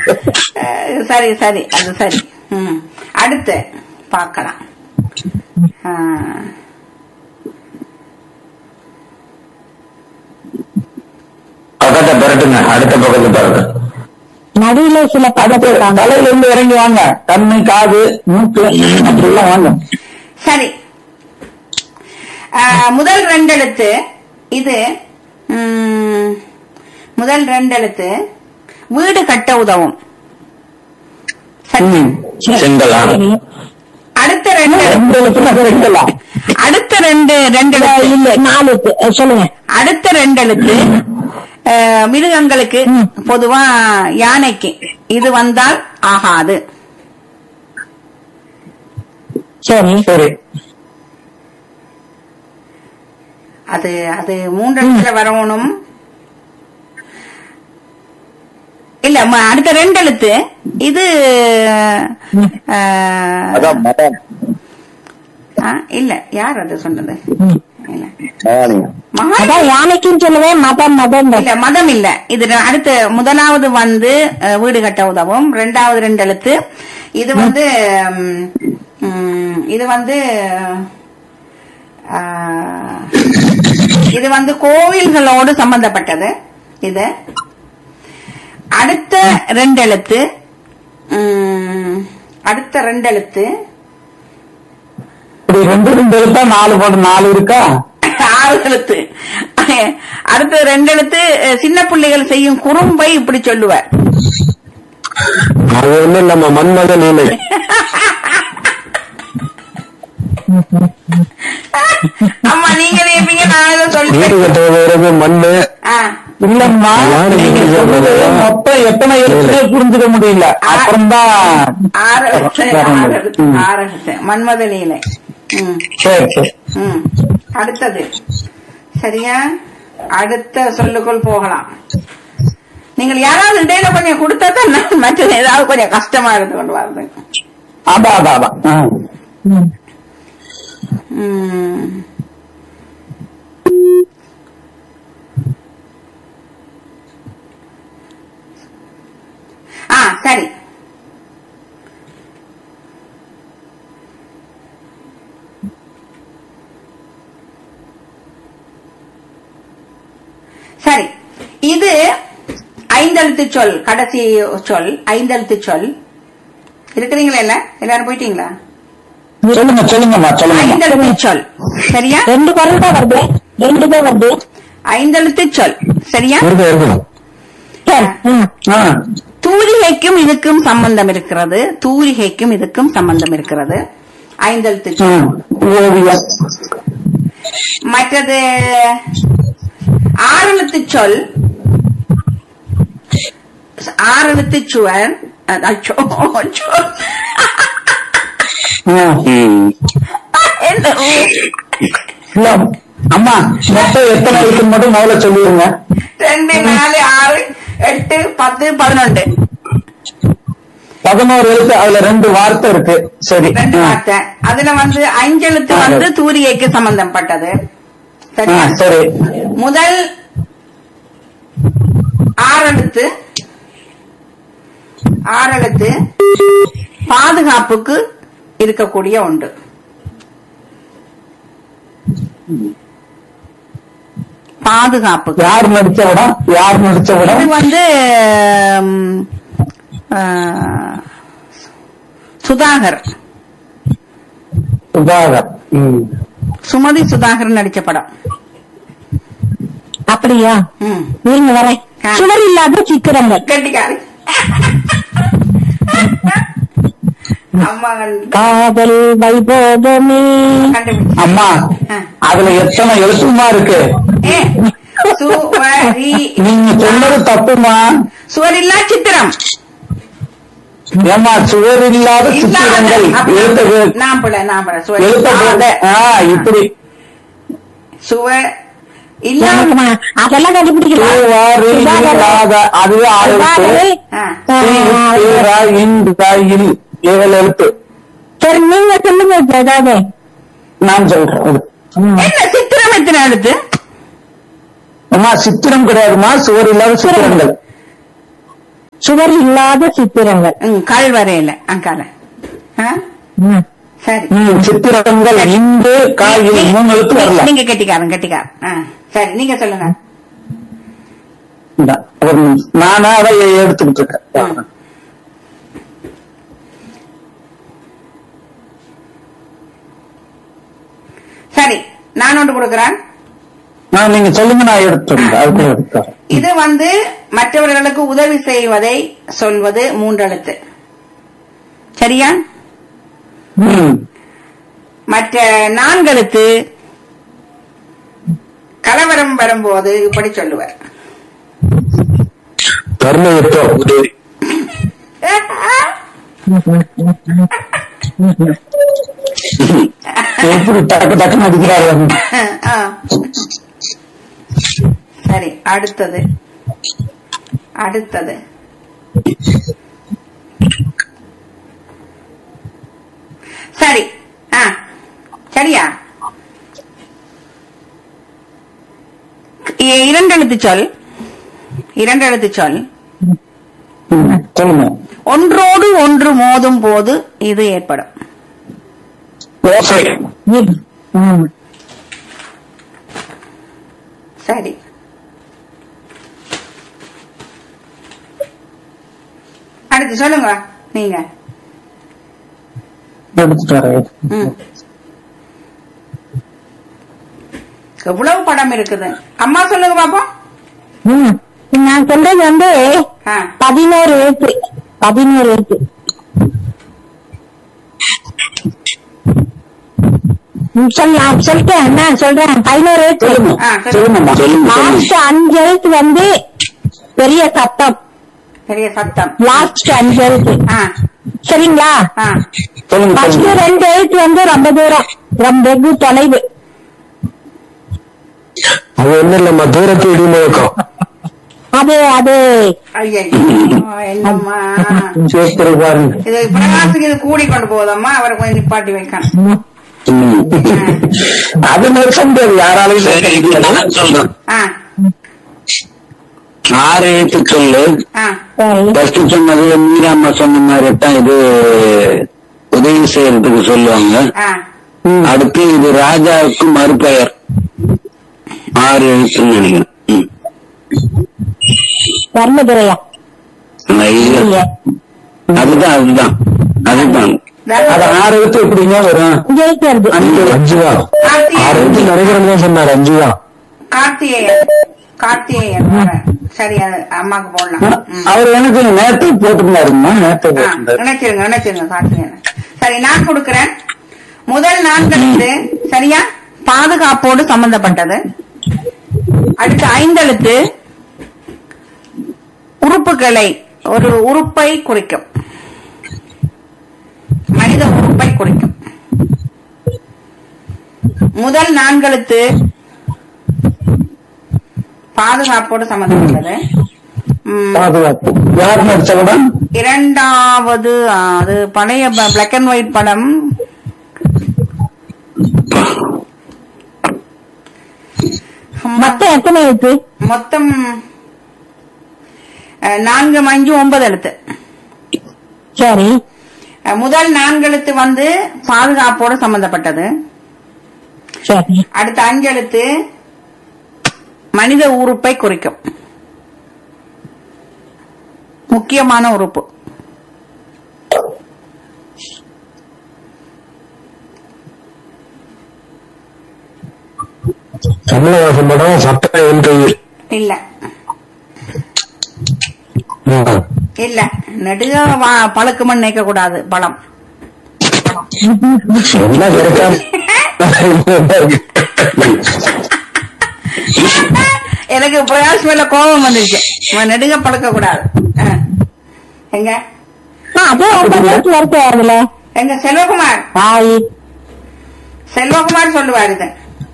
அஹ், சரி சரி அது சரி ம் அடுத்து பார்க்கலாம் ஆஹ், பக்கத்தை பெரட்டுங்க அடுத்த பக்கத்தை பெரட்டு நடுவுல சில பதத்தை தலையில இருந்து இறங்கி வாங்க கண்ணு காது மூக்கு அப்படிலாம் வாங்க சரி ஆஹ், முதல் ரெண்டு எழுத்து இது ம், முதல் ரெண்டு எழுத்து வீடு கட்ட உதவும் சரி ம், செங்கலா அடுத்த ரெண்டு ரெண்டு எழுத்துல செங்கலா அடுத்த ரெண்டு ரெண்டு எழுத்து இல்ல நாலு இருக்கு. அஹ் சொல்லுங்க அடுத்த ரெண்டு எழுத்து அஹ், மிருகங்களுக்கு பொதுவா யானைக்கு இது வந்தால் ஆகாது சரி சரி அது அது மூன்று இடத்துல வரணும் இல்ல ம- அடுத்த ரெண்டு எழுத்து இது அஹ், அதான் மதம் ஆ, இல்ல யார் அது சொன்னது ம். இல்ல ஆமாங்க. மகா அதான் யானைக்குன்னு சொல்லுவேன் மதம் மதம் இல்ல மதம் இல்ல இது அடுத்து முதலாவது வந்து அஹ், வீடு கட்ட உதவும் ரெண்டாவது ரெண்டு எழுத்து இது வந்து ம், ம், இது வந்து ஆஹ், இது வந்து கோவில்களோடு சம்பந்தப்பட்டது இது அடுத்த ரெண்டு எழுத்து ம், அடுத்த ரெண்டு எழுத்து இப்படி ரெண்டு ரெண்டு எழுத்தா நாலு போட்டு நாலு இருக்கா ஆறு எழுத்து அடுத்த ரெண்டு எழுத்து அஹ், சின்ன பிள்ளைகள் செய்யும் குறும்பை இப்படி சொல்லுவார் அது வந்து நம்ம மன்மத லீலை அம்மா நீங்க இருப்பீங்க நான் ஏதோ வீடு சொல்லிட்டேன் கட்டுவது மண்ணு ஆ, இல்லம்மா நீங்க சொல்றது மொத்தம் எத்தனை எழுத்துனே புரிஞ்சுக்க முடியல அப்புறம்தான் ஆறு எழுத்து ஆறு எழுத்து ஆறு எழுத்து மன்மத லீலை ம் சரி சரி ம் அடுத்தது சரியா அடுத்த சொல்லுக்குள் போகலாம் நீங்கள் யாராவது இடையில கொஞ்சம் கொடுத்தா தான் நான் மற்றது ஏதாவது கொஞ்சம் கஷ்டமா இருந்து கொண்டு வருது அதான் அதான் அதான் ஆ. ம். ம். ஆ சரி சரி இது ஐந்தெழுத்து சொல் கடைசி சொல் ஐந்தெழுத்து சொல் இருக்கிறீங்களா இல்ல எல்லாரும் போயிட்டீங்களா சொல்லுங்க சொல்லுங்கம்மா சொல்லுங்க ஐந்தெழுத்து சொல் சரியா ரெண்டு குரல் தான் வருது ரெண்டு தான் வருது ஐந்தெழுத்து சொல் சரியா இருக்கு இருக்கணும் சரி ம். ஆ தூரிகைக்கும் இதுக்கும் சம்பந்தம் இருக்கிறது தூரிகைக்கும் இதுக்கும் சம்பந்தம் இருக்கிறது ஐந்தெழுத்து சொல் ம். ஓவியம் மற்றது ஆறெழுத்து சொல் ஆறெழுத்து சுவன் அச்சோ, அச்சோ. ம். என்ன? இல்ல அம்மா மொத்தம் எத்தனை இருக்குன்னு மட்டும் முதல்ல சொல்லிடுங்க ரெண்டு நாலு ஆறு எட்டு பத்து பதினொன்று பதினோரு எழுத்து அதுல ரெண்டு வார்த்தை இருக்கு சரி ரெண்டு ஆ. வார்த்தை அதுல வந்து அஞ்செழுத்து வந்து தூரிகைக்கு சம்பந்தப்பட்டது ஆ, சரியா சரி முதல் ஆறெழுத்து ஆறெழுத்து பாதுகாப்புக்கு இருக்கக்கூடிய ஒன்று பாதுகாப்புக்கு யார் நடிச்ச படம் யார் நடிச்ச இது படம் வந்து ம், ஆ, சுதாகர் சுதாகர் ம். சுமதி சுதாகர் நடிச்ச படம் அப்படியா ம் நீங்க வரேன் ஆ. சுவர் இல்லாத சித்திரங்கள் கட்டிக்காரு அம்மா கண்டு- காதல் வைபோகமே கண்டுபிடிச்சு அம்மா ஆ. அதுல எத்தனை எழுத்துமா இருக்கு ஏ, சுவரி நீங்க சொன்னது தப்புமா சுவரில்லா சித்திரம் ஏமா சுவர் இல்லாத சித்திரங்கள் இல்லாத- எழுத்து நான் போல நான் போல சுவர் எழுத்த போட ஆ இப்படி சுவர் இல்லாத எனக்குமா அதெல்லாம் கண்டுபிடிக்கலாம் சுவாரி சுதாகர். இல்லாத அதுவே ஆறு எழுத்து சுதாகர். ஆ. ஆ, சி, சி, ரா, இன், ரா, இல். ஏழு எழுத்து சரி நீங்க சொல்லுங்க இப்ப ஏதாவது நான் சொல்றேன் ம். என்ன சித்திரம் எத்தனை எழுத்து அம்மா சித்திரம் கிடையாதுமா சுவர் இல்லாத சித்திரங்கள் சுவர் இல்லாத சித்திரங்கள் ம், கல் வரையில அங்கால ஆ? ம். சரி ம், சித்திரங்கள் இந்து காய் இது மூணு எழுத்து வரலாம் நீங்க கெட்டிக்காரன் கெட்டிக்காரன் ஆ, சரி நீங்க சொல்லுங்க இந்தா, ஒரு நிமிஷம். நானா அதை எடுத்துக்கிட்டு இருக்கேன் சரி நான் ஒன்று கொடுக்கிறேன் நான் நீங்க சொல்லுங்க நான் எடுத்துருந்தேன் அதுக்குள்ள எடுத்துறேன் இது வந்து மற்றவர்களுக்கு உதவி செய்வதை சொல்வது மூன்றெழுத்து சரியா ம். மற்ற நான்கெழுத்து கலவரம் வரும்போது இப்படி சொல்லுவார் தர்மயுத்தம் உதவி எப்படி டக்கு டக்குன்னு அடிக்கிறாரு ஆ. சரி அடுத்தது அடுத்தது சரி ஆ சரியா இ- இரண்டெழுத்து சொல் இரண்டெழுத்து சொல் ம், சொல்லுங்க ஒன்றோடு ஒன்று மோதும் போது இது ஏற்படும் ஓசை ம். ம். சரி அடுத்து சொல்லுங்க நீங்க எடுத்துட்டு வரேன் ம். எவ்வளவு படம் இருக்குது அம்மா சொல்லுங்க பாப்போம் ம். நான் சொல்றது வந்து ஆ, பதினோரு எழுத்து பதினோரு எழுத்து ம், சொல்லலாம் சொல்லிட்டேன் நான் சொல்றேன் பதினோரு எழுத்து சொல்லுங்க ஆ, சொல்லுங்கம்மா சொல்லுங்க சொல்லுங்க லாஸ்ட் அஞ்சு எழுத்து வந்து பெரிய சத்தம் பெரிய சத்தம் லாஸ்ட் அஞ்சு எழுத்து ஆ சரிங்களா ஆ சொல்லுங்க ஃபர்ஸ்ட் சொல்லுங்க ரெண்டு எழுத்து வந்து ரொம்ப தூரம் ரொம்ப வெகு தொலைவு அது ஒண்ணு இல்லம்மா தூரத்து இடி முழக்கம் அது அது ஐயோ என்னம்மா சூப்பர் பாருங்க இது பிரகாசுக்கு இது கூடி கொண்டு போகுதம்மா அவரை கொஞ்சம் நிப்பாட்டி வைக்கணும் அது நிறுத்த முடியாது யாராலையும் சொல்றேன் ஆ ஆறு எழுத்து சொல்லு ஆ சரி. ஃபர்ஸ்ட் சொன்னது மீராம்மா சொன்ன மாதிரி தான் இது உதவி செய்யறதுக்கு சொல்லுவாங்க ஆ அடுத்து இது ராஜாவுக்கு மறுபெயர் ஆறு எழுத்துன்னு நினைக்கிறேன் ம். தர்மதுரையா ஐயோ. இல்லையே. அதுதான் அதுதான் அதுதான் அது ஆறு எழுத்து எப்படிங்க வரும் அஞ்சு எழுத்து வருது அஞ்சு அஞ்சு தான் ஆறு எழுத்து நரேந்திரன் தான் சொன்னார் அஞ்சு தான் கார்த்திகேயன் கார்த்திகேயன் வரேன். சரி அது அம்மாக்கு போடலாம் ம். அவர் எனக்கு நேற்று போட்டிருந்தாருமா நேற்று ஆ, போட்டிருந்தாரு நினைச்சிருங்க நினைச்சிருங்க கார்த்திகேயன் சரி நான் கொடுக்கிறேன் முதல் நான்கெழுத்து சரியா பாதுகாப்போடு சம்பந்தப்பட்டது அடுத்து ஐந்தெழுத்து உறுப்புகளை ஒரு உறுப்பை குறிக்கும் மனித உறுப்பை குறிக்கும் முதல் நான்கெழுத்து பாதுகாப்போடு சம்பந்தப்பட்டது ம், பாதுகாப்பு யார் நடிச்ச படம் இரண்டாவது ஆ, அது பழைய பிளாக் அண்ட் ஒயிட் படம் மொத்தம் எத்தனை எழுத்து மொத்தம் அஹ், நான்கு அஞ்சு ஒன்பது எழுத்து சரி அஹ், முதல் நான்கு எழுத்து வந்து பாதுகாப்போடு சம்பந்தப்பட்டது சரி அடுத்த அஞ்சு எழுத்து மனித உறுப்பை குறிக்கும் முக்கியமான உறுப்பு கமலஹாசன் படம் சட்ட என்று இல்ல இல்ல நெடுக வா- பழுக்குமன்னு நினைக்க கூடாது பழம் என்ன கிடைக்காம எனக்கு பிரகாஷ் மேல கோபம் வந்துருச்சு இவன் நெடுக பழுக்க கூடாது அஹ். எங்க ஆ, அது ஒன்பது எழுத்து வருது அதுல எங்க செல்வகுமார் தாய் செல்வகுமார் சொல்லுவார் இது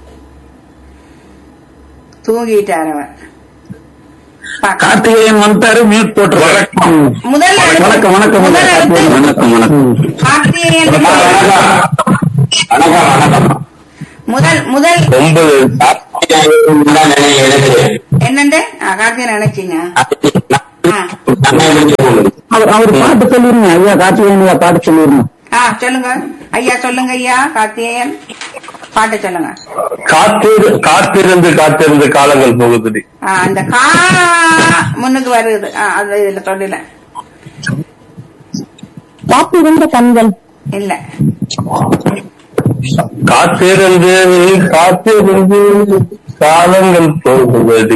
தூங்கிட்டார் அவன் பாக்க. கார்த்திகேயன் வந்துட்டாரு மியூட் போட்டுருவாரு முதல் எழுத்து- வணக்கம் வணக்கம் முதல் எழுத்து வணக்கம் வணக்கம் கார்த்திகேயன் வணக்கம் வணக்கம் முதல் முதல் ஒன்பது என்னண்டு ஆ, கார்த்திகேயன் நினைச்சீங்க ஆ. அவர் அவர் பாட்டு சொல்லிருங்க ஐயா கார்த்திகேயன் பாட்டு சொல்லிருங்க ஆ சொல்லுங்க ஐயா சொல்லுங்க ஐயா கார்த்திகேயன் பாட்டு சொல்லுங்க காத்திரு காத்திருந்து காத்திருந்து காலங்கள் போகுதுடி ஆ, அந்த கா முன்னுக்கு வருது ஆ, அது இதுல சொல்லல காத்திருந்த கண்கள் இல்ல காத்திருந்து காத்திருந்து காலங்கள் போகுதுடி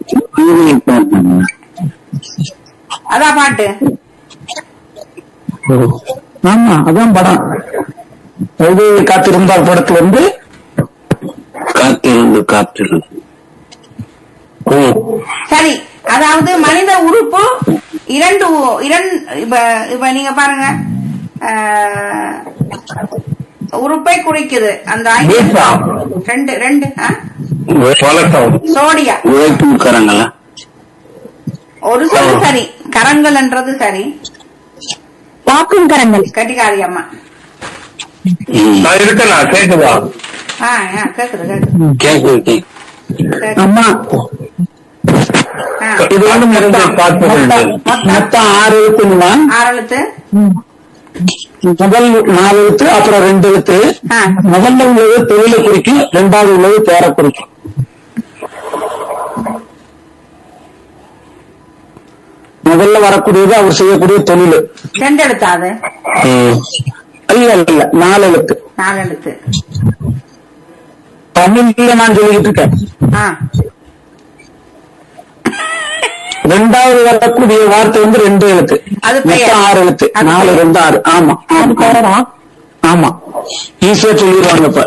அதான் பாட்டு ஆமா அதான் படம் இது காத்திருந்தால் படத்துல வந்து காத்திருந்து காத்திருந்து ம். சரி அதாவது மனித உறுப்பு இரண்டு உ- இரண்டு இப்ப இப்ப நீங்க பாருங்க ஆ, உறுப்பை குறிக்குது அந்த ஐந்து- வீசா. ரெண்டு ரெண்டு ஆ? வணக்கம் சோடியா உழைக்கும் கரங்களா ஒரு சொல்லு சரி கரங்கள்ன்றது சரி வாக்கும் கரங்கள் கட்டிக்காரி அம்மா நான் இருக்கேனா கேக்குதா ஆ ஆ, கேக்குது கேக்குது கேக்குது கேக்குது. அம்மா ஆ, இது வந்து மொத்தம் காத்திருந்து மொத்தம் ஆறு எழுத்துங்களா ஆறு எழுத்து முதல் நாலு எழுத்து அப்புறம் ரெண்டு எழுத்து ஆ. முதல்ல உள்ளது தொழிலை குறிக்கும் ரெண்டாவது உள்ளது பேரை குறிக்கும் முதல்ல வரக்கூடியது அவர் செய்யக்கூடிய தொழில் ரெண்டு எழுத்தா அது ம். இல்ல இல்ல நாலு எழுத்து நாலு எழுத்து தமிழ்ல நான் சொல்லிக்கிட்டு இருக்கேன் ஆ ரெண்டாவது வரக்கூடிய வார்த்தை வந்து ரெண்டு எழுத்து அது பெயர். மொத்தம் ஆறு எழுத்து அது நாலு பெயர். ரெண்டு ஆறு ஆமா அது பேரா ஆமா ஈஸியா சொல்லிடுவாங்க இப்ப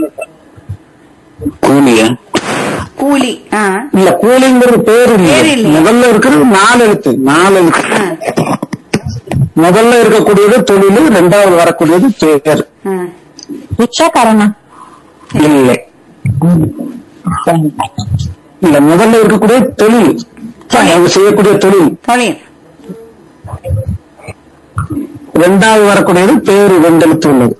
கூலியா கூலி ஆ இல்ல கூலிங்கிறது பேரு பேரு இல்ல இல்லையா? முதல்ல இருக்கிறது நாலு எழுத்து நாலு எழுத்து ஆ, முதல்ல இருக்கக்கூடியது தொழில் ரெண்டாவது வரக்கூடியது பேர் ஆ. ரிக்ஷாக்காரனா இல்லை இல்ல முதல்ல இருக்கக்கூடிய தொழில் அவங்க செய்யக்கூடிய தொழில் தொழில் ரெண்டாவது வரக்கூடியது பேரு ரெண்டு எழுத்து உள்ளது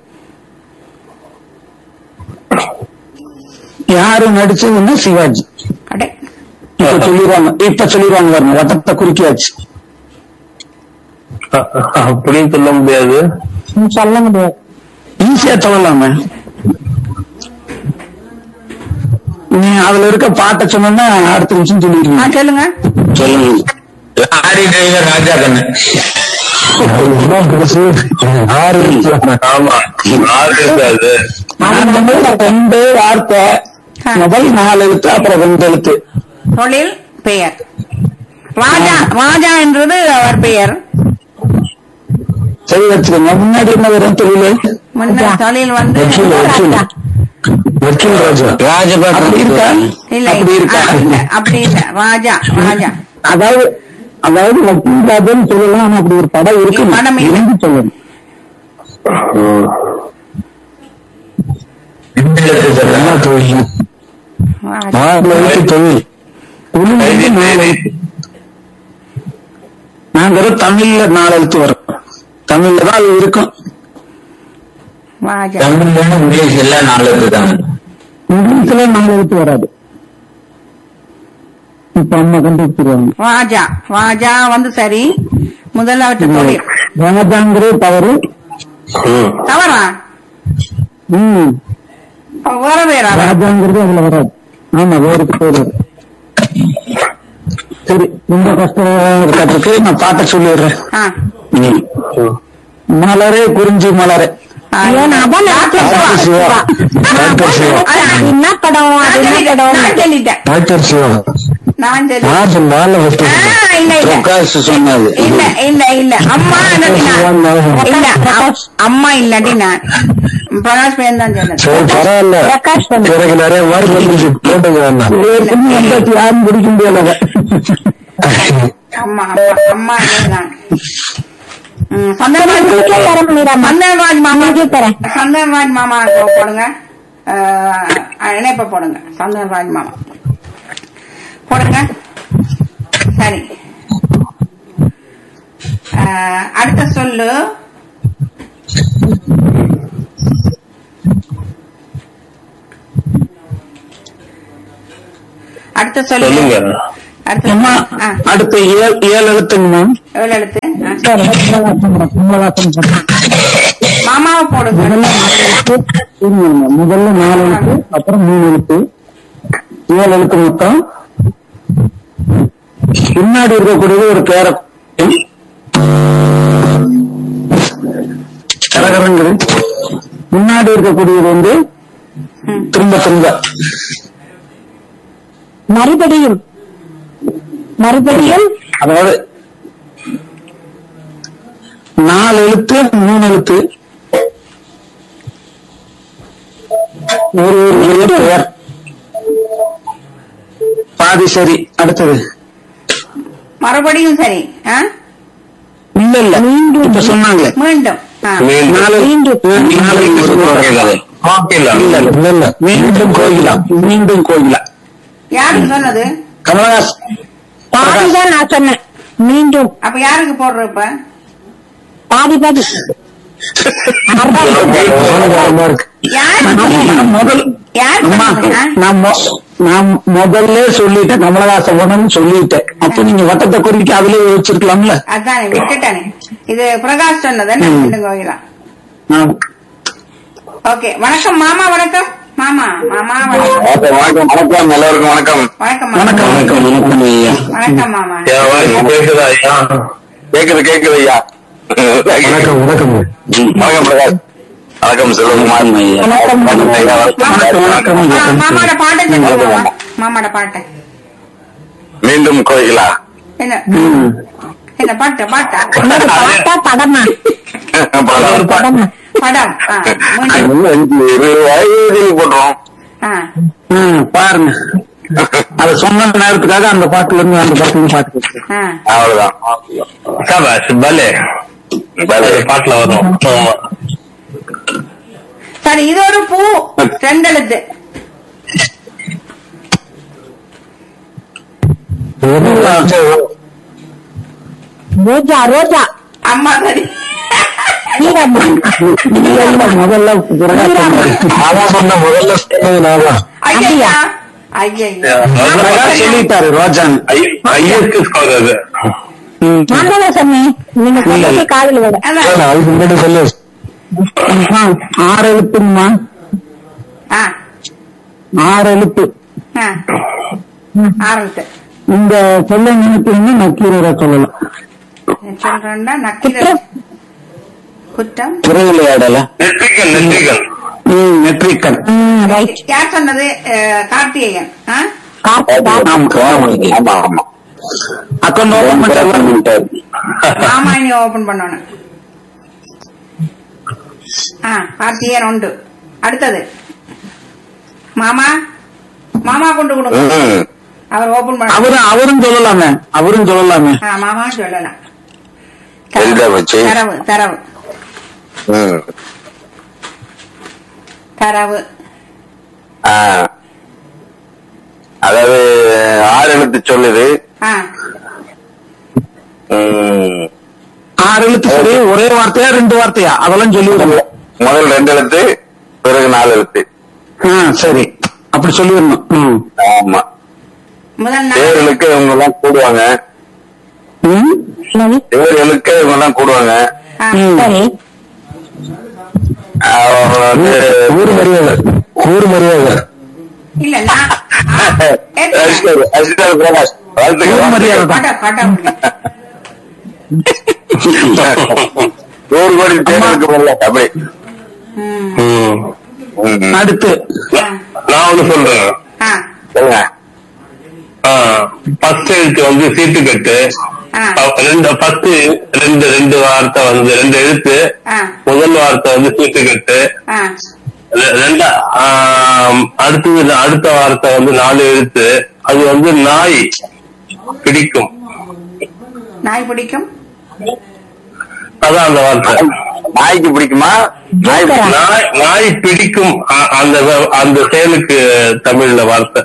யாரு நடிச்சதுன்னா சிவாஜி அடே இப்ப சொல்லிடுவாங்க இப்ப சொல்லிடுவாங்க பாருங்க வட்டத்தை குறிக்கியாச்சு அப்படின்னு சொல்ல முடியாது ம், சொல்ல முடியாது ஈஸியா சொல்லலாமே நீ அதுல இருக்க பாட்டை சொன்னா அடுத்த நிமிஷம் ஆ சொல்லிடுவீங்க சொல்லுங்க சொல்லுங்க லாரி டிரைவர் ராஜா கண்ணு ஆறு ஆமா ஆறு இருக்காது அந்த மாதிரி ரெண்டு வார்த்தை ஆ. முதல் நாலு எழுத்து அப்புறம் ரெண்டு எழுத்து தொழில் பெயர் ராஜா ராஜா என்றது அவர் பெயர் சரி வச்சுக்கோங்க முன்னாடி என்ன வரும் தொழில் முன்ன தொழில் வந்து வக்கீல் வக்கீல் வக்கீல் ராஜா அப்படி இருக்கா இல்ல அப்படி இருக்கா ஆ, இல்ல அப்படி இல்ல ராஜா ராஜா அதாவது அதாவது வக்கீல் ராஜான்னு சொல்லலாம் ஆனா அப்படி ஒரு படம் இருக்கு படம் இல்ல. இருந்து சொல்லணும் என்ன தொழில் ராஜா. நாலு எழுத்து தொழில் தொழில் வந்து நாலு எழுத்து நான் வெறும் தமிழ்ல நாலு எழுத்து வரும் தமிழ்ல தான் அது இருக்கும் ராஜா தமிழ்ல இங்கிலீஷ் எல்லாம் நாலு தான் இங்கிலீஷ்ல நாலு எழுத்து வராது இப்ப அம்மா கண்டுபிடிச்சிருவாங்க ராஜா ராஜா வந்து சரி முதல்ல அவற்றை தொழில் ராஜாங்கிறது தவறு தவறா ம் வேற வேறா ராஜாங்கிறது அதுல வராது ஆமா வேறுக்கு பேர் வரும் சரி ரொம்ப கஷ்டத்துக்கு நான் பாட்ட சொல்லிடுறேன் ஆ மலரே குறிஞ்சி மலரே ஆ. ஐயோ, நான் அதான் நினைச்சேன். டாக்டர் சிவா டாக்டர் சிவா அதான். அது என்ன படம் நான் அது என்ன சொல்லிட்டேன், படம் நான் சொல்லிட்டேன் டாக்டர் சிவா நான் சொல்லிட்டேன் நான் சொன்னால ஆ, இல்ல இல்ல சொன்னது இல்ல இல்ல இல்ல அம்மா இல்லாட்டி நான் இல்ல அ- அம்மா இல்லாட்டி நான் பிரகாஷ் பேர் தான் சொன்னது சரி பரவாயில்ல பிரகாஷ் பண்ணு. பிறகு நிறைய மார்க் வந்துச்சு போட்டுங்க வேண்டாம் யாரும் பிடிக்க முடியல அம்மா அம்மா அம்மா இல்லை நான் ம், சந்தனராஜ் வீட்டுல தர முடியாமா சந்தனராஜ் மாமா உனக்கே தரேன். சந்தனராஜ் மாமா போடுங்க அஹ், இணைப்ப போடுங்க சந்தனராஜ் மாமா போடுங்க சரி அஹ், அடுத்த சொல்லு அடுத்த சொல்லு சொல்லுங்க அடுத்து அம்மா ஆ, அடுத்து ஏழு ஏழு எழுத்துங்கம்மா எவ்வளவு எழுத்து ஆ. சரி கமலஹாசன் படம். மாமாவை போடுங்க இருங்க, முதல்ல நாலு எழுத்து அப்புறம் மூணு எழுத்து ஏழு எழுத்து மொத்தம் பின்னாடி இருக்கக்கூடியது ஒரு கேரட் கரகரங்குது முன்னாடி இருக்கக்கூடியது வந்து ம். திரும்ப திரும்ப மறுபடியும் மறுபடியும் அதாவது நாலு எழுத்து மூணு எழுத்து ஒரு ஒரு பெயர் பாதி சரி அடுத்தது மறுபடியும் சரி ஆ? இல்ல இல்ல இப்ப சொன்னாங்களே மீண்டும் ஆ. நாலு நாலு கோகிலா. கோகிலா. இல்ல இல்ல இல்ல இல்ல மீண்டும் கோயிலா மீண்டும் கோயிலா யாருக்கு சொன்னது கமலஹாஸ் பாதிதான் நான் சொன்னேன் மீண்டும் அப்ப யாருக்கு போடுற இப்ப பாதி பாதி யாரு நான் முதல் யார் அம்மா சொன்னது? ஆ? நான் மொ- நான் முதல்ல சொல்லிட்டேன் கமலஹாசன் படம்னு சொல்லிட்டேன் அப்ப நீங்க வட்டத்தை குறிக்க அதுலயே வச்சிருக்கலாம்ல அதானே விட்டுட்டானே இது பிரகாஷ் சொன்னது என்ன மீண்டும் கோகிலா ஆ. ஓகே வணக்கம் மாமா வணக்கம் மாமா மாமா வணக்கம் வணக்கம் வணக்கம் வணக்கம் எல்லாருக்கும் வணக்கம் வணக்கம் மாமா வணக்கம் வணக்கம் வணக்கம் ஐயா வணக்கம் மாமா என் வாய்ஸ் கேக்குதா ஐயா கேக்குது கேக்குது ஐயா வணக்கம் வணக்கம் ம், வணக்கம் பிரகாஷ் வணக்கம் செல்வகுமார் வணக்கம், வணக்கம் ஐயா வணக்கம், வணக்கம். மா- மாமாட பாட்டை சொல்லுங்க மாமா மாமாட பாட்டை மீண்டும் கோயிலா என்ன ம். என்ன பாட்டு பாட்டா என்னது பாட்டா படமா படம். படமா படம் ஆ, அது மீண்டும். வந்து அஞ்சு இருபது வயதில் போட்டுரும் ஆ, ம், பாருங்க அத சொன்ன நேரத்துக்காக அந்த பாட்டுல இருந்து அந்த பாட்டுல இருந்து பாட்டு கேட்கிறேன். ஆ. அவ்வளவுதான் சபாஷ் பலே பலே பாட்டுல வரும் ஆமா. சரி இது ஒரு பூ ரெண்டெழுத்து ரோஜா ரோஜா அம்மா சரி வீரம்மா இல்ல, முதல்ல பிரகாஷ் அவன் சொன்ன முதல்ல சொன்னது நான் தான். ஐயா ஐயா பிரகாஷ் சொல்லிட்டாரு ரோஜான்னு ஐ- ஐயருக்கு ஸ்கோர் அது ம். நான் தானே சொன்னேன் நீங்க சொன்னது காதல் விட அதான். அதுக்கு முன்னாடி சொல்லு ஆ, ஆறு எழுத்துங்கம்மா ஆ, ஆறு எழுத்து ஆ. ஆரம்பித்து இந்த சொல்ல நினைப்பீங்க நக்கீரரை சொல்லலாம் சொல்றேன்டா நக்கீர குற்றம் திரைவிளையாடல நெற்றிக்கல் நெற்றிக்கல் ம் நெற்றிக்கண் ரைட் யார் சொன்னது அஹ், கார்த்திகேயன் ஆ? கார்த்திகா ஆமா ஆமா அக்கௌண்ட் ஓபன் பண்ணிட்டாரு மாமா இனி ஓபன் பண்ணணும் ஆ கார்த்திகேயன் உண்டு அடுத்தது மாமா மாமா கொண்டு கொடுங்க ம். அவர் ஓபன் பண்ண அவரும் அவரும் சொல்லலாமே அவரும் சொல்லலாமே ஆ, மாமா சொல்லலாம் எங்க வச்சு? தரவு தரவு ம். தரவு ஆ. அதாவது ஆறு எழுத்து சொல்லுது ஆ ம். ஆறு எழுத்து சரி ஒரே வார்த்தையா ரெண்டு வார்த்தையா அதெல்லாம் சொல்லிவிடுங்க முதல் ரெண்டு எழுத்து பிறகு நாலு எழுத்து ஆ சரி அப்படி சொல்லிடணும் ம். ஆமா முதல் நாள் தேர்களுக்கு இவங்க எல்லாம் கூடுவாங்க ம்? என்னது தேர்களுக்கு இவங்க எல்லாம் கூடுவாங்க ஆ, ம். சரி அவங்க வந்து ஊர் மரியாதை ஊர் மரியாதை இல்ல நான் ஆ, ஏத்துக்கிறேன். அரிசிதார், அரிசிதார் பிரகாஷ் ஊர் மரியாதை வாழ்த்துக்கள் தான் காட்டா, காட்டா. நூறு கோடி தேர்களுக்கு வரல அப்படி ம். ம். ம். அடுத்து ஆ, நான் ஒண்ணு சொல்றேன் ஆ, சொல்லுங்க ஃபர்ஸ்ட் எழுத்து வந்து சீட்டு கட்டு ஆ, ரெண்டு ஃபர்ஸ்ட் ரெண்டு ரெண்டு வார்த்தை வந்து ரெண்டு எழுத்து ஆ, முதல் வார்த்தை வந்து சீட்டு கட்டு ஆ. ரெ- ரெண்டா ஆம், அடுத்தது அடுத்த வார்த்தை வந்து நாலு எழுத்து அது வந்து நாய் பிடிக்கும் நாய் பிடிக்கும் அதான் அந்த வார்த்தை நாய்க்கு பிடிக்குமா நாய் பிடிக்குமா? நாய் நாய் பிடிக்கும் அ- அந்த வ- அந்த செயலுக்கு தமிழ்ல வார்த்தை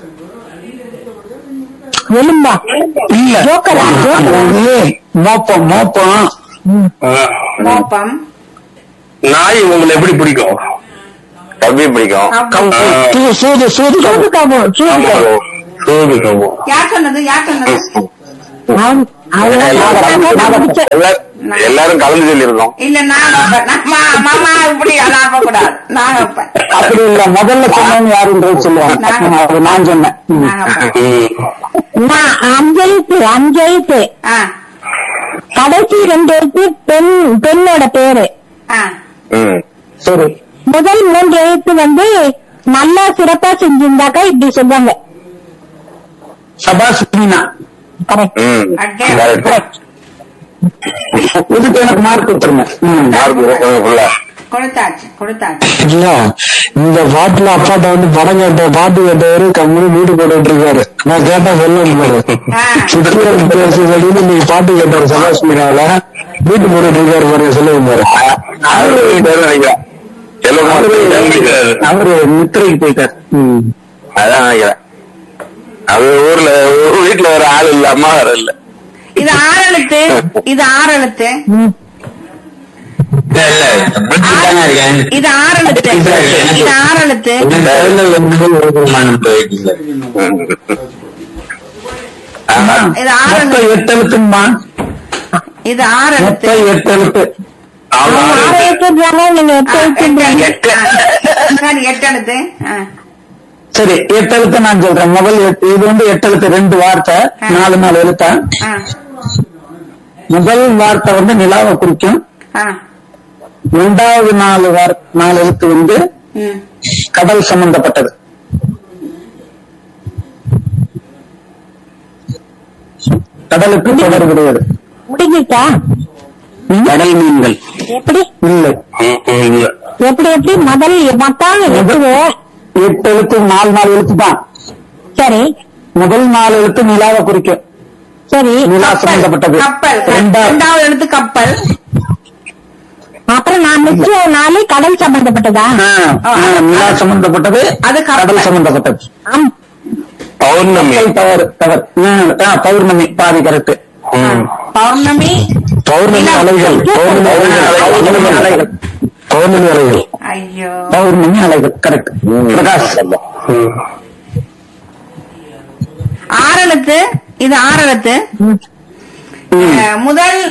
எலும்பா இல்ல ஜோக்கரா ஜோக்கரா அதாவது மோப்பம் மோப்பம் ஆ. மோப்பம் நாய் உங்களை எப்படி பிடிக்கும் கவ்வி பிடிக்கும் கவ்வு. சூ- சூது சூது சூது காபு சூது ஆமா. காபு சூடு சமம் யார் சொன்னது யார் சொன்னது அவன் அவங்க எல்லாரும் எல்லாரும் கலந்து சொல்லியிருக்கோம் இல்ல நான் வைப்பேன். நான் மா- மாமா இப்படி நான் கூடாது நான் வைப்பேன் அப்படி இல்ல முதல்ல சொன்னவங்க யாருன்றது சொல்லுவாங்க நான் அது நான் சொன்னேன் ம். நான் வைப்பேன் நான் அஞ்சு எழுத்து அஞ்சு எழுத்து ஆ கடைசி ரெண்டு எழுத்து பெண் பெண்ணோட பேரு ஆ ம். சரி முதல் மூன்று எழுத்து வந்து நல்லா சிறப்பா செஞ்சிருந்தாக்கா இப்படி சொல்லுவாங்க சபாஷ் மீனா கரெக்ட் ம். Again. Correct. இதுக்கு எனக்கு மார்க் கொடுத்துருங்க ம். மார்க் கொடுக்கணும் full ஆ. கொடுத்தாச்சு கொடுத்தாச்சு ஐயா இந்த பாட்டுல அப்பாட்ட வந்து படம் கேட்ட பாட்டு கேட்டவரு கம்முனு வீடு போட்டுட்டு இருக்காரு நான் கேட்டா சொல்ல முடியாது ஆ. சித்திரம் பேசு அப்படின்னு நீங்க பாட்டு கேட்டாரு சபாஷ் மீனாவில வீட்டு போட்டுட்டு இருக்காரு பாருங்க சொல்லுங்க பாரு அவரு வீட்டாரு நினைக்கிறேன் செல்வகுமார் கிளம்பிட்டாரு. அவரு நித்திரைக்கு போயிட்டார் ம். அதான் நினைக்கிறேன் அது ஊர்ல ஒரு வீட்டுல ஒரு ஆள் இல்ல அம்மா வேற இல்ல இது ஆறெழுத்து இது ஆறெழுத்து இல்ல இல்ல பிரிட்ஜ் தானே இருக்கேன் இது ஆறெழுத்து இது ஆறெழுத்து இது ஆறெழுத்து மொத்தம் எட்டு எழுத்துமா இது ஆறெழுத்து மொத்தம் எட்டு எழுத்து ஆமா ஆறு எழுத்துன்றாங்க நீங்க ஆ, எட்டு எழுத்துன்றீங்க எட்டு. ஆ. சரி எட்டு எழுத்து ஆ. சரி எட்டு எழுத்து நான் சொல்றேன் முதல் எட்டு இது வந்து எட்டு எழுத்து ரெண்டு வார்த்தை நாலு நாலு எழுத்தா ஆ. முதல் வார்த்தை வந்து நிலாவை குறிக்கும் ஆ. இரண்டாவது நாலு வார் நாலு எழுத்து வந்து ம். கடல் சம்பந்தப்பட்டது கடலுக்கு தொடர்புடையது முடிஞ்சிட்டா கடல் மீன்கள் எப்படி இல்லை இல்ல எப்படி எப்படி முதல் மொத்தம் எட்டு எட்டு எழுத்து நாலு நாலு எழுத்து தான் சரி முதல் நாலு எழுத்து நிலாவை குறிக்கும் சரி நிலா கப்பல் சம்பந்தப்பட்டது கப்பல் ரெண்டா- இரண்டாவது எழுத்து கப்பல் அப்புறம் நான் மிச்சம் நாலு கடல் சம்பந்தப்பட்டதா ஆ, ஆ, நிலா சம்பந்தப்பட்டது அது கப்பல். கடல் சம்பந்தப்பட்டது ஆம். பௌர்ணமி கப்பல் தவறு தவறு ஆ, ஆ, பௌர்ணமி பாதி கரெக்ட் ம். பௌர்ணமி பௌர்ணமி அலைகள் பௌர்ணமி பௌர்ணமி அலைகள் அலைகள் பௌர்ணமி அலைகள் ஐயோ பௌர்ணமி அலைகள் கரெக்ட் பிரகாஷ் ம். ஆறெழுத்து இது ஆறெழுத்து அஹ், முதல்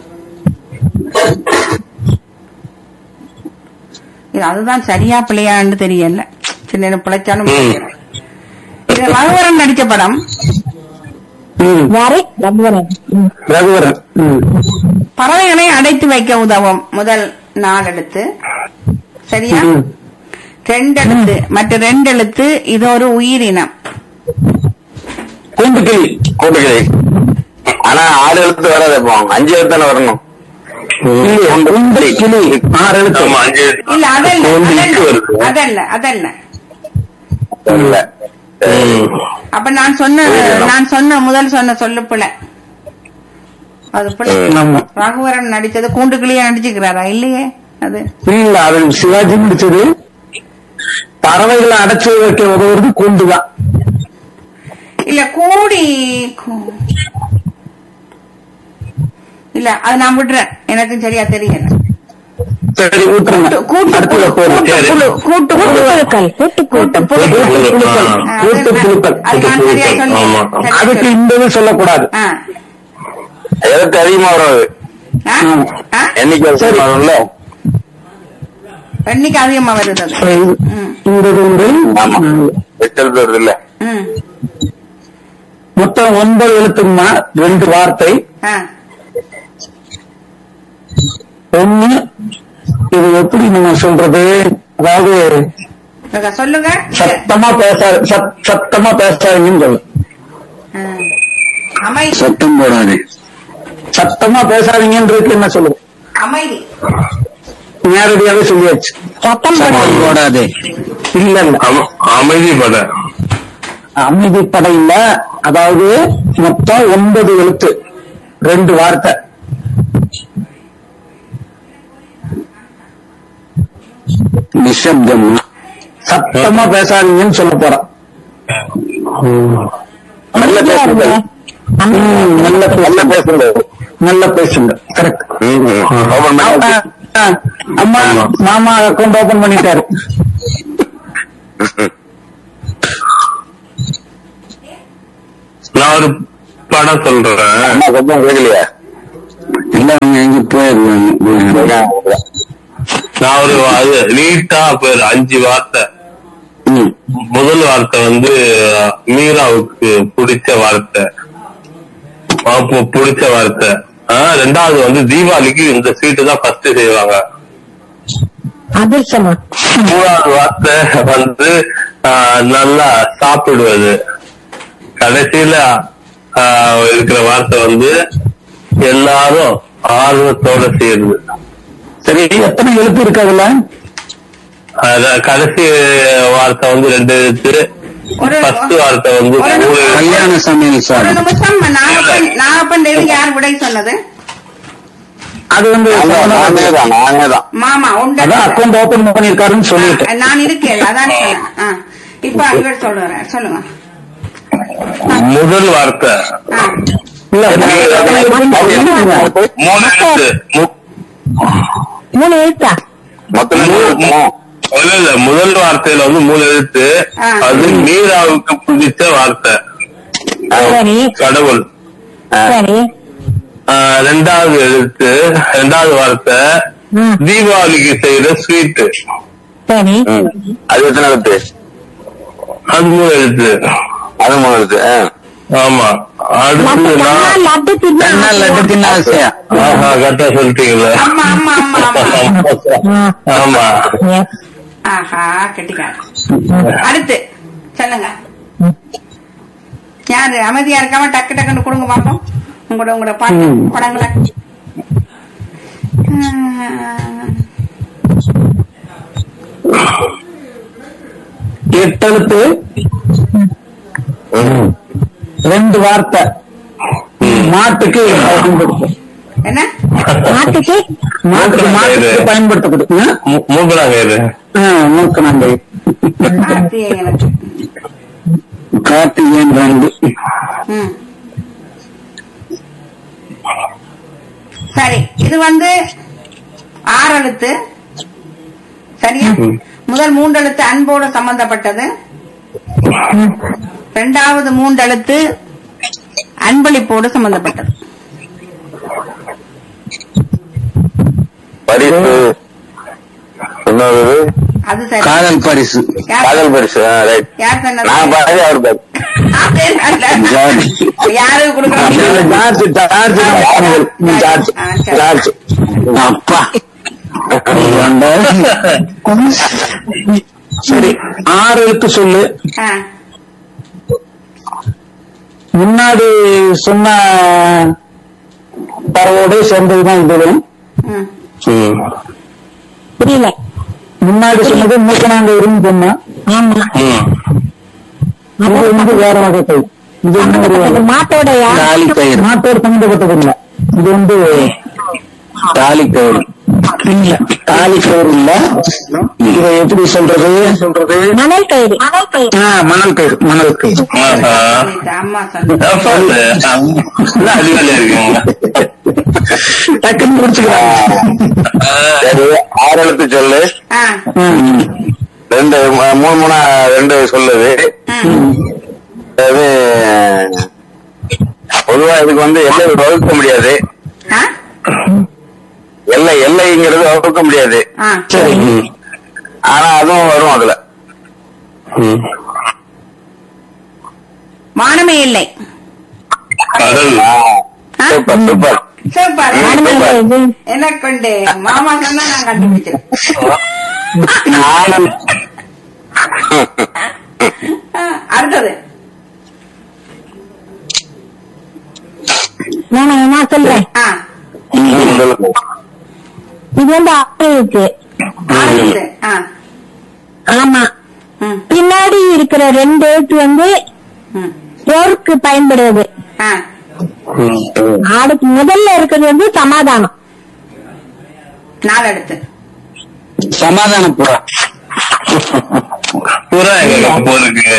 இது அதுதான் சரியா பிள்ளையான்னு தெரியல சின்ன நேரம் பிழைச்சாலும் பிழைக்கல. இது ரகுவரன் நடிச்ச படம் ம், யாரு ரகுவரன் ம். ரகுவரன் ம். பறவைகளை அடைத்து வைக்க உதவும் முதல் நாலெழுத்து சரியா ம். ரெண்டெழுத்து மற்ற ரெண்டெழுத்து இது ஒரு உயிரினம் கூண்டுக்கிளி கூட்டுக்கிளி ஆனா ஆறு எழுத்து வராது இப்போ அஞ்சு எழுத்து தானே வரணும் இல்லையா? கூண்டு கிளி ஆறு எழுத்து ஆமா அஞ்சு இல்ல அதல்ல கூண்டு அதல்ல இக்கு வருது. அதல்ல அதல்ல இல்ல ம். அப்ப நான் சொன்ன நான் சொன்ன முதல் சொன்ன சொல்லு பிள்ளை அது பிள்ளை ஆமா ரகுவரன் நடிச்சது கூண்டுக்குள்ளேயே நடிச்சுக்கிறாரா இல்லையே அது இல்ல அது சிவாஜி நடிச்சது பறவைகளை அடைச்சு வைக்க உதவுறது கூண்டுதான் இல்ல கூடி கூ- இல்ல அது நான் விடுறேன் எனக்கு சரியா தெரியல சரி விட்டுருங்க கூட்டு அடுத்தது போதும். கூட்டு புழு கூட்டு புழு கூட்டுப்புழுக்கள் கூட்டு கூட்டு புழு கூட்டு புழுக்கள் ஆ, கூட்டு அது புழுக்கள் அது நான் சரியா சொன்னேன். ஆமா. சரியா அதுக்கு சொன்னேன். இந்த இது சொல்லக்கூடாது ஆ. எழுத்து அதிகமா வரும் ஆ? ஆமா. ஆ? எண்ணிக்கை அதிகமா வரும்ல எண்ணிக்கை அதிகமா வருது அது சரி, ம். இந்த இது வந்து ஆமா எட்டு எழுத்து வருது இல்ல ம். மொத்தம் ஒன்பது எழுத்துமா ரெண்டு வார்த்தை ஆ. ஒண்ணு இது எப்படி நம்ம சொல்றது அதாவது இங்க சொல்லுங்க சத்தமா பேசாது சத்- சத்தமா பேசாதீங்கன்னு சொல்லு ஆ. அமைதி சத்தம் போடாது சத்தமா பேசாதீங்கன்றதுக்கு என்ன சொல்லுது அமைதி நேரடியாவே சொல்லியாச்சு சத்தம் சத்தம் போடாது. போடாது இல்ல இல்ல அம- அமைதிப்பட அமைதி படை இல்ல அதாவது மொத்தம் ஒன்பது எழுத்து ரெண்டு வார்த்தை நிசப்தம் சத்தமா பேசாதீங்கன்னு சொல்ல போறேன் நல்ல பேசுங்க ம், நல்ல நல்ல பேசுங்க நல்ல பேசுங்க கரெக்ட் ஓபன் பண்ணி அம்மா மாமா அக்கௌண்ட் ஓபன் பண்ணிட்டாரு நான் ஒரு படம் சொல்றேன் அம்மா கொஞ்சம் கேட்கலையா இல்ல அவங்க எங்க போயிருக்காங்க நான் ஒரு அது நீட்டா பேர் அஞ்சு வார்த்தை ம். முதல் வார்த்தை வந்து மீராவுக்கு பிடிச்ச வார்த்தை அப்போ பிடிச்ச வார்த்தை ஆ, ரெண்டாவது வந்து தீபாவளிக்கு இந்த ஸ்வீட்டு தான் ஃபர்ஸ்ட் செய்வாங்க அதிர்ஷ்டமா மூணாவது வார்த்தை வந்து ஆ, நல்லா சாப்பிடுவது கடைசியில ஆ, இருக்கிற வார்த்தை வந்து எல்லாரும் ஆர்வத்தோட செய்யுது சரி எத்தனை எழுத்து இருக்கு அதுல அதான் கடைசி வார்த்தை வந்து ரெண்டு எழுத்து ஒரு- ஃபர்ஸ்ட் வார்த்தை வந்து ஒரு மூணு எழுத்து. கல்யாண சமையல் ஒரு சார் நிமிஷம் நாகப்பன் நாகப்பன் தேவி யார் விடை சொன்னது அது வந்து நானே தான் நானே தான் மாமா உண்ட அதான் அக்கௌண்ட் ஓபன் பண்ணிருக்காருன்னு சொல்லிட்டு நான் இருக்கேன் அதான் சொன்னேன் ஆ. இப்ப இவர் சொல்றேன் சொல்லுங்க முதல் வார்த்தை ஆ. இல்ல எத்தனை எழுத்துன்னு சொல்லுங்க. மூணு எழுத்து மு- மூணு எழுத்தா மொத்தம் மூ- மூ- இல்ல இல்ல முதல் வார்த்தையில வந்து மூணு எழுத்து ஆ. அது மீராவுக்கு பிடிச்ச வார்த்தை சரி கடவுள் சரி ஆ, ரெண்டாவது எழுத்து ரெண்டாவது வார்த்தை ம், தீபாவளிக்கு செய்யற ஸ்வீட் சரி ம். அது எத்தனை எழுத்து அது மூணு எழுத்து அது மூணு எழுத்து ஆ. ஆமா அடுத்து லட்டு நான் கண்ணா லட்டு தின்னா என்ன லட்டு தின்ன ஆசையா ஆஹா கரெக்டா சொல்லிட்டீங்களா ஆமா ஆமா ஆமா ஆமா ஆ, ஆமா yes. ஆஹா கெட்டிக்கார அடுத்து சொல்லுங்க யாரு அமைதியா இருக்காம டக்கு டக்குன்னு கொடுங்க பாப்போம் உங்களோட உங்களோட பாட்டு படங்களை எட்டு எழுத்து ரெண்டு வார்த்தை மாட்டுக்கு பயன்படுத்தும் என்ன மாட்டுக்கு மாட்டுக்கு மாட்டுக்கு பயன்படுத்தப்படுது மூ- மூக்கனாங்க இது மூக்கு நம்பை கார்த்திகேயனுக்கு கார்த்திகேயன் ரெண்டு ம். சரி இது வந்து ஆறு எழுத்து சரியா முதல் மூன்று எழுத்து அன்போடு சம்பந்தப்பட்டது இரண்டாவது மூன்று எழுத்து அன்பளிப்போடு சம்பந்தப்பட்டது பரிசு இன்னொரு அது சரி காதல் பரிசு யார் காதல் பரிசு ரைட் யார் சொன்னது நான் பாதி அவர் பாதி அது நல்ல. யாருக்கு கொடுக்கணும் ஜார்ஜ் ஜார்ஜ் ஜார்ஜ் ஆ, சரி. ஜார்ஜ் அப்பா சரி ஆறு எழுத்து சொல்லு ஆ, முன்னாடி சொன்ன பறவோடு சேர்ந்ததுதான் இதுவும் ம். புரியல முன்னாடி சொன்னது மூக்கனாங்கயிறுன்னு சொன்னா ஆமா இது வந்து வேற வகை கை இது வந்து ஒரு அது மாட்டோடயா தாலி கயிறு மாட்டோடு சம்பந்தப்பட்டது இல்ல இது வந்து தாலி கயிறு இல்ல தாலி கயிறு இல்ல இதை எப்படி சொல்றது சொல்றது மணல் கயிறு மணல் கயிறு ஆ, மணல் கயிறு மணல் கயிறு ஆஹா. இது அம்மா சொன்னது என்ன அறிவாளியா இருக்கீங்க டக்குன்னு முடிச்சுக்கலாம் சரி ஆறு எழுத்து சொல்லு ஆ, ரெண்டு ம- மூணு மூணா ரெண்டு சொல்லுது ம். அது பொதுவா இதுக்கு வந்து எல்லை வகுக்க முடியாது ஆ? எல்லை எல்லைங்கிறது வகுக்க முடியாது ஆ. சரி ஆனா அதுவும் வரும் அதுல மானமே இல்லை கடல் ஆ? சூப்பர் சூப்பர் சூப்பர் மானமே இல்லை இது. என்ன கொண்டு மாமா சொன்னா நான் கண்டுபிடிச்சேன் ஆ, அடுத்தது நான் நான் சொல்றேன் ஆ சொல்லுங்க. இது வந்து ஆறு இருக்கு அடுத்தது ஆ ஆமா ம் பின்னாடி இருக்கிற ரெண்டு எழுத்து வந்து ம் போருக்கு பயன்படுவது ஆ அதுக்கு முதல்ல இருக்கிறது வந்து சமாதானம் நாலு அடுத்து சமாதான புறா புறா எங்க போருக்கு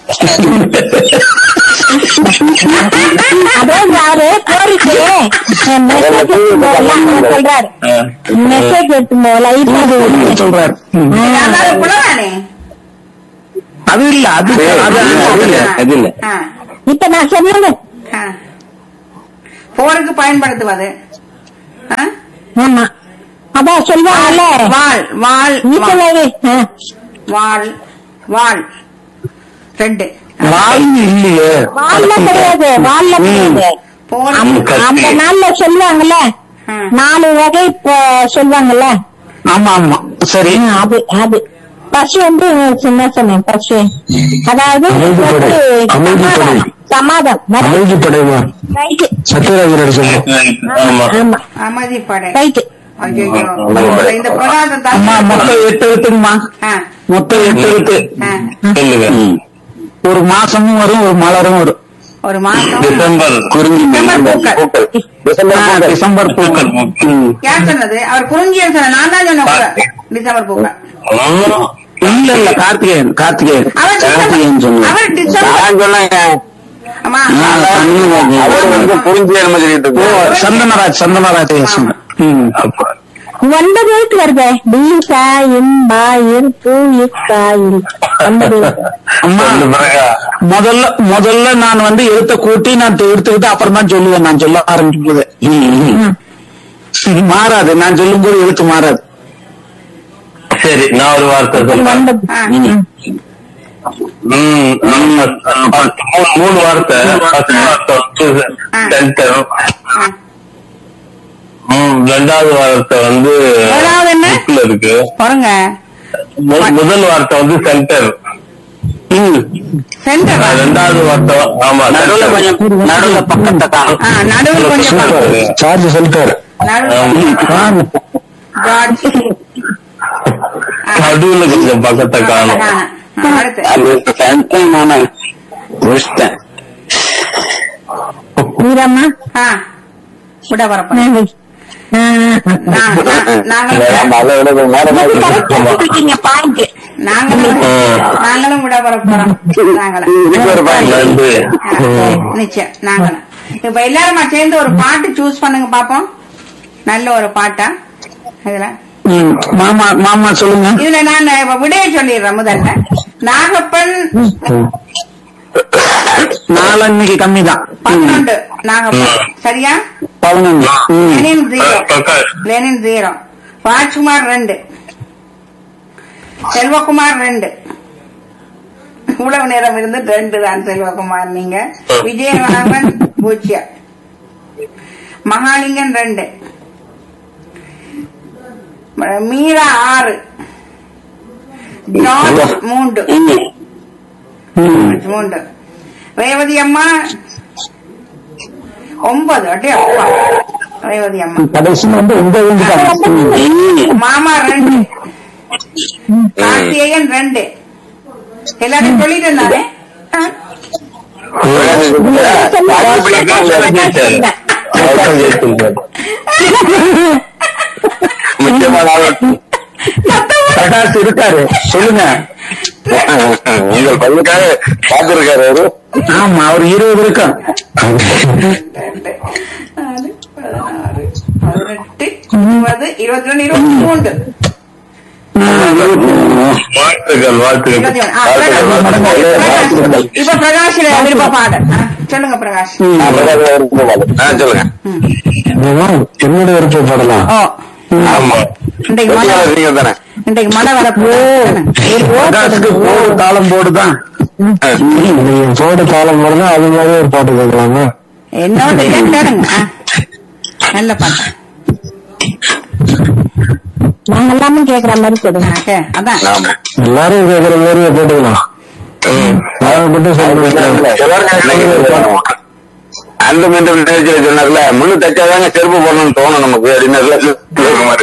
அதான் யாரு போருக்கு மெசேஜ் எடுத்து போகலாம் சொல்றாரு மெசேஜ் எடுத்து போகலாம் சொல்றாரு ம். அதாவது புலவானே அது இல்ல அது அது அது இல்ல அது இல்ல ஆ இப்ப நான் சொன்னது ஆ. போருக்கு பயன்படுத்துவது ஆ? ஆமா அதான் சொல்லுவாங்கல்ல வாள் வாள் வாள் வீட்டுல வாள் வாள் ரெண்டு வாழ்ந்து இல்லையே வால்ல கிடையாது வால்ல கிடையாது போர் அந்த- அந்த நாள்ல சொல்லுவாங்கல்ல ஆ. நாலு வகை இப்ப சொல்லுவாங்கல்ல ஆமா ஆமா சரி ஆ, அது அது பசு வந்து சின்ன சொன்னேன் பசு அதாவது அமைதிப்படை. வந்து அமைதிப்படை. சமாதம் சமாதம் மத்த- அமைதி படைமா ரைட்டு சத்யராஜன் சொல்லுவோம் ஆமா ஆமா அமைதிப்படை ரைட்டு ஐயோ அமைதிப்படை. இந்த பிரகாசம் அம்மா தான் மொத்தம் எட்டு எழுத்துங்கம்மா ஆ, மொத்தம் எட்டு எழுத்து ஆ. சொல்லுங்க ஒரு மாசமும் வரும் ஒரு மலரும் வரும் ஒரு மாசம் டிசம்பர் டிசம்பர் பூக்கள் ஆ, டிசம்பர் பூக்கள் ம். யார் சொன்னது அவர் குறிஞ்சியல் சொன்ன நான் தான் சொன்னேன் கூட. டிசம்பர் பூக்கள் இல்ல இல்ல கார்த்திகேயன் கார்த்திகேயன் அவர் கார்த்திகேயன் டிசம்பர் சொன்னார் அவர் டிசம்பர் நான் சொன்னேன் ஆமா ஆ, தண்ணி அவர் வந்து புரிஞ்சு என்ன சொல்லிட்டு ஓ இருக்கு சந்தனராஜ் சந்தனராஜ் சொன்னார் ம். ஒன்பது எழுத்து வருது பீசா இன்பா இருப்பு இக்கா இருக்கு ஒன்பது எழுத்து. அம்மா முதல்ல முதல்ல நான் வந்து எழுத்த கூட்டி நான் எடுத்துக்கிட்டு அப்புறம் தான் சொல்லுவேன் நான் சொல்ல ஆரம்பிக்கும் போது மாறாது நான் சொல்லும் போது எழுத்து மாறாது சரி நான் ஒரு வார்த்தை சொல்றேன் ஒன்பது ஆ. ம், ஆமா, ஆ, மூணு- மூணு வார்த்தை ஃபர்ஸ்ட் வார்த்தை வந்து சென்டர் ஆ. ம், ரெண்டாவது வார்த்தை வந்து முதலாவது என்ன? புக்ல இருக்கு பாருங்க மு- முதல் வார்த்தை வந்து சென்டர் சென்டர் ரெண்டாவது வார்த்தை ஆமா நடுவுல center. கொஞ்சம் நடுவுல பக்கத்தை காணும் ஆ நடுவில் கொஞ்சம் பக்கம். சார்ஜ் சொல்லிட்டாரு நடுவில் ஆமா. God. ஆ. நடுவுல கொஞ்சம் பக்கத்தை காணும் ஆ, ஆ, அடுத்து அது சென்டர் நானே முடிச்சிட்டேன் வீரம்மா ஆ விட வரப்போம் நன்றி ஆ, நாங்களும் அதை விட நேரமா இருக்கீங்க பாயிண்ட் நாங்களும் நாங்களும் விட வரப்போறோம் நாங்களும் நன்றி ஆ, நிச்சயம் நாங்களும் இப்ப எல்லாருமா சேர்ந்து ஒரு பாட்டு சூஸ் பண்ணுங்க பாப்போம் நல்ல ஒரு பாட்டா இதுல ம். மாமா மாமா சொல்லுங்க இதுல நான் இப்ப விடைய சொல்லிடுறேன் முதல்ல நாகப்பன் நாலன்னைக்கு கம்மி தான் பன்னெண்டு நாகப்பன் சரியா பதினொன்று ம். Lenin zero Prakash Lenin zero Rajkumar ரெண்டு செல்வகுமார் ரெண்டு இவ்வளவு நேரம் இருந்து ரெண்டு தான் செல்வகுமார் நீங்க விஜயராமன் பூஜ்யம் மகாலிங்கன் ரெண்டு மீரா ஆறு ஜார்ஜ் மூன்று மூன்று ரேவதி அம்மா ஒன்பது அட்டே அப்பா ரேவதி அம்மா கடைசி வந்து உங்க வீட்டுக்காரங்க மாமா ரெண்டு கார்த்திகேயன் ரெண்டு எல்லாரும் சொல்லிட்டு இருந்தாரு ஆ? முக்கியமான ஆள். பிரகாஷ் இருக்காரு சொல்லுங்க உங்கள் பையனுக்காக பார்த்திருக்காரு அவரு ஆமா அவர் இருபது இருக்கும் ரெண்டு, நாலு, பதினாறு, பதினெட்டு இருபது இருபத்தி ரெண்டு இருபத்தி மூன்று வாழ்த்துக்கள் வாழ்த்துக்கள் இருபத்தி ஒண்ணு. ஆ, பிரகாஷ். பிரகாஷ். இப்ப பிரகாஷ் விருப்ப பாடல் ஆ, சொல்லுங்க பிரகாஷ் ஆ, சொல்லுங்க என்னோட விருப்பப்படலாம் ஓ ஆமா இன்றைக்கு மழை நீங்க தானே இன்றைக்கு மழை வரப்போ பிரகாஷுக்கு போடு தாளம் போடுதான் நீங்க போட காலம் போடுங்க அது மாதிரி ஒரு பாட்டு கேட்கலாமா என்னோட கேளுங்க ஆ. நல்ல பாட்டு நாங்க எல்லாமே கேக்குற மாதிரி கொடுங்க ஆ, கே- அதான் ஆமா எல்லாரும் கேட்கற மாதிரி போட்டுக்கலாம் நான் மட்டும் சொல்லுங்க அந்த மீண்டும் நிகழ்ச்சியில சொன்னார்ல முள்ளு தச்சாதாங்க செருப்பு போடணும்னு தோணும் நமக்கு அப்படின்னு மாதிரி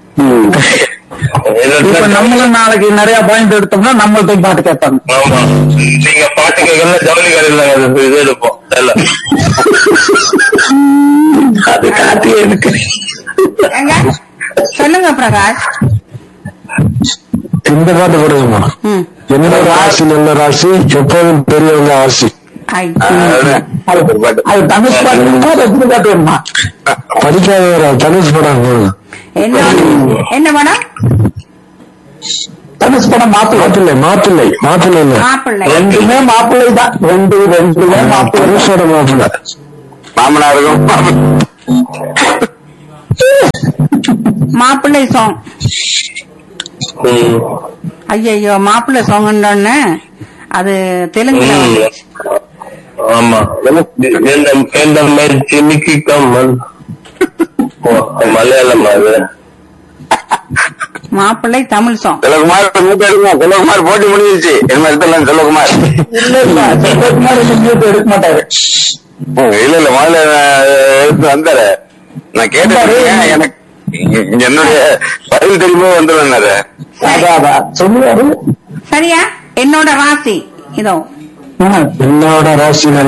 இப்ப நம்மளும் நாளைக்கு நிறைய பாயிண்ட் எடுத்தோம்னா நம்மள்ட்ட பாட்டு கேட்பாங்க ஆமா நீங்க பாட்டு கேட்கல ஜவுளி கடையில் இது எடுப்போம் எல்லாம் அது கார்த்திகேயனுக்கு எங்க சொல்லுங்க பிரகாஷ் இந்த பாட்டு போடுங்கம்மா ம் என்ன ராசி நல்ல ராசி எப்போதும் பெரியவங்க ஆசி ஐ ஒரு பாட்டு அது தமிழ் பாட்டு எப்படி பாட்டு வேணுமா படிக்காத தமிழ் படம் போடுங்க என்ன என்ன படம் தனுஷ் படம் மாப்பிள்ளை மாப்பிள்ளை மாப்பிள்ளை மாப்பிள்ளை இல்ல மாப்பிள்ளை ரெண்டுமே மாப்பிள்ளை தான் ரெண்டு ரெண்டுமே மாப்பிள்ளை தனுஷோட மாப்பிள்ளை மாமனாருக்கும் மாப்பிள்ளை சாங் ம். ஐயோ மாப்பிள்ளை சாங்னு அது தெலுங்குல ம். வந்துச்சு. ஆமா எந்த எந்த மாதிரி சிமிக்கி கம்மல் ஓ, மலையாளம் அது மாப்பிள்ளை தமிழ் சாங் செல்வகுமார் மூக்க எடுக்குமா செல்வகுமார் போட்டி முடிஞ்சிருச்சு என்ன எடுத்துலாம் செல்வகுமார் இல்ல இல்ல செல்வகுமார் இந்த மியூட் எடுக்க மாட்டாரு ம், இல்ல இல்ல முதல்ல நான் எடுத்து வந்தாரு நான் கேட்டேன் எனக்கு என்னுடைய பதில் தெரியுமோ வந்துருந்தாரு அதான் அதான் சொல்லுவாரு சரியா என்னோட ராசி இதோ ஆ, என்னோட ராசி